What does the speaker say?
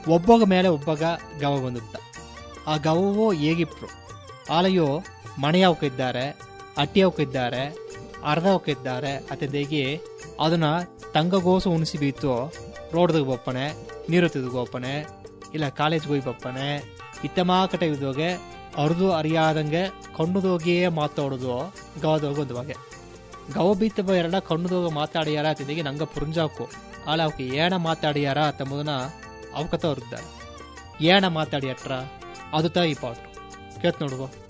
ಒಬ್ಬಗ ಮೇಲೆ ಒಬ್ಬಗ ಗವ ಬಂದುತ್ತ ಆ ಗವವು ಹೇಗಿಪ್ರು ಆಲೆಯು ಮಣೆಯವಕ್ಕಿದ್ದಾರೆ ಅಟ್ಟಿಯವಕ್ಕಿದ್ದಾರೆ ಅರ್ಧವಕ್ಕಿದ್ದಾರೆ ಅತದೇಗಿ ಅದನ್ನ ತಂಗಗೋಸು ಉಣಿಸಿ ಬೀತು ರೋಡ್ದಾಗ ಬಪ್ಪನೆ ನೀರು ತಿದ್ಗೋಪನೆ ಇಲ್ಲ ಕಾಲೇಜ್ಗೆ ಹೋಗಿ ಬಪ್ಪನೆ ಇತ್ತಮಾ ಕಟೆ ಇದ್ದೋಗೆ ಅರ್ದು ಅರಿಯಾದಂಗೆ ಕಣ್ಣುದೋಗಿಯೇ ಮಾತಾಡೋದು ಗವದೋಗ ಒಂದು ಬಗೆ ಗವ ಬೀತ ಎರಡ ಕಣ್ಣುದೋಗ ಮಾತಾಡಿಯಾರ ಅತಿದಿಗೆ ನಂಗ ಪುರಂಜಾಕು ಆಲ ಅವಕ್ಕೆ ಏಣ ಮಾತಾಡಿಯಾರ ತಮ್ಮದನ್ನ ಅವಕತ ಅವ್ರಿದ್ದಾರೆ ಏಣ ಮಾತಾಡಿಯಟ್ರ ಅದು ತ ಈ ಪಾಟು ಕೇತ್ ನೋಡುವ